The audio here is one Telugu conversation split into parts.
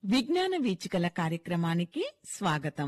విజ్ఞాన వీచికల కార్యక్రమానికి స్వాగతం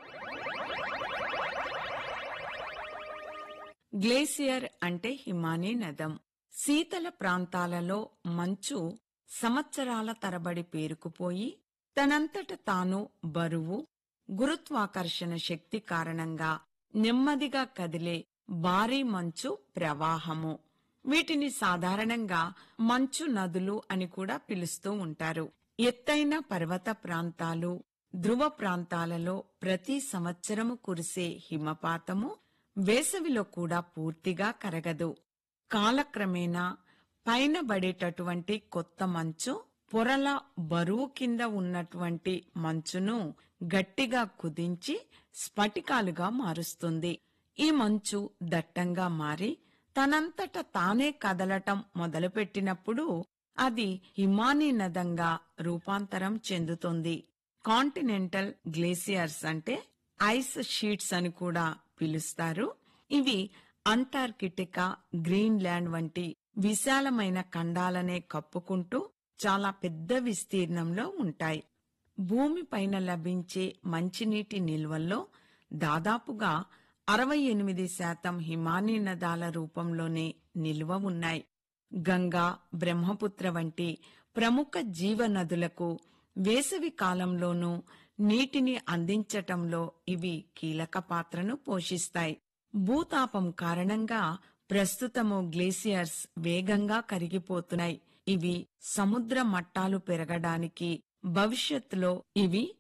గ్లేసియర్ అంటే హిమానీ నదం శీతల ప్రాంతాలలో మంచు సంవత్సరాల తరబడి పేరుకుపోయి తనంతట తాను బరువు గురుత్వాకర్షణ శక్తి కారణంగా నెమ్మదిగా కదిలే భారీ మంచు ప్రవాహము వీటిని సాధారణంగా మంచు నదులు అని కూడా పిలుస్తూ ఉంటారు ఎత్తైన పర్వత ప్రాంతాలు ధ్రువ ప్రాంతాలలో ప్రతి సంవత్సరము కురిసే హిమపాతము వేసవిలో కూడా పూర్తిగా కరగదు కాలక్రమేణా పైన పడేటటువంటి కొత్త మంచు పొరల బరువు కింద ఉన్నటువంటి మంచును గట్టిగా కుదించి స్ఫటికాలుగా మారుస్తుంది ఈ మంచు దట్టంగా మారి తనంతట తానే కదలటం మొదలుపెట్టినప్పుడు అది హిమానీ నదంగా రూపాంతరం చెందుతుంది కాంటినెంటల్ గ్లేసియర్స్ అంటే ఐస్ షీట్స్ అని కూడా పిలుస్తారు ఇవి అంటార్కిటికా గ్రీన్లాండ్ వంటి విశాలమైన ఖండాలనే కప్పుకుంటూ చాలా పెద్ద విస్తీర్ణంలో ఉంటాయి భూమిపైన లభించే మంచినీటి నిల్వల్లో దాదాపుగా అరవై ఎనిమిది శాతం హిమానీ నదాల రూపంలోనే నిల్వ ఉన్నాయి గంగా బ్రహ్మపుత్ర వంటి ప్రముఖ జీవనదులకు వేసవి కాలంలోనూ నీటిని అందించటంలో ఇవి కీలక పాత్రను పోషిస్తాయి భూతాపం కారణంగా ప్రస్తుతము గ్లేసియర్స్ వేగంగా కరిగిపోతున్నాయి ఇవి సముద్ర మట్టాలు పెరగడానికి భవిష్యత్తులో ఇవి